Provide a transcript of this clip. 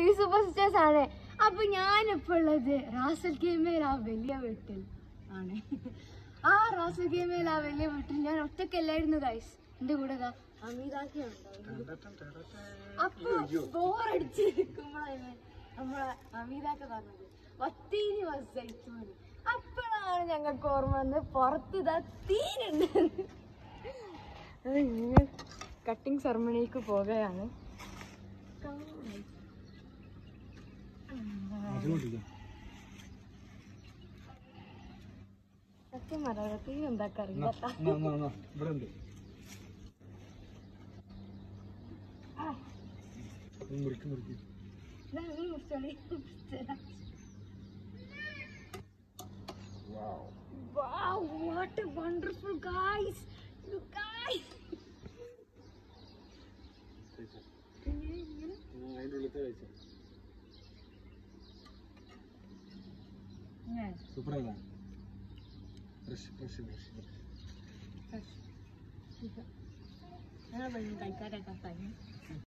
Three super sisters ആണ് അപ്പൊ ഞാനിപ്പോ ഉള്ളത് റാസൽ ഗെയിമേൽ ആ വലിയ വീട്ടിൽ ആണ് ആ റാസൽ ഗെയിമേൽ ആ വലിയ വീട്ടിൽ ഞാൻ ഒറ്റക്കല്ലായിരുന്നു ഗൈസ് എന്റെ കൂടെ ദാ അമിതാക്കി അപ്പൊ ബോറടിച്ചിരിക്കുമ്പോഴാണ് നമ്മളെ അമിതാക്ക പറഞ്ഞത് വത്തീനി വസൈത്തൂന് അപ്പോഴാണ് ഞങ്ങൾക്ക് ഓർമ്മ വന്ന് പുറത്ത് ഇതാ തീനുണ്ട് അത് ഞങ്ങൾ കട്ടിങ് സെറമണിക്ക് പോകുകയാണ് സത്യം പറയാം തീ ഉണ്ടാക്കാറില്ല ഇവിടെ ഉണ്ട് മുറിക്ക് മുറിക്ക് Wow, what a wonderful guys! Look guys! അതിൻ്റെ ഉള്ളിലത്തെ കഴിച്ചു സൂപ്പർ ആയതാ ഫ്രഷ് ഫ്രഷ് ഫ്രഷ് ഞാൻ കഴിക്കാനൊക്കെ തന്നെ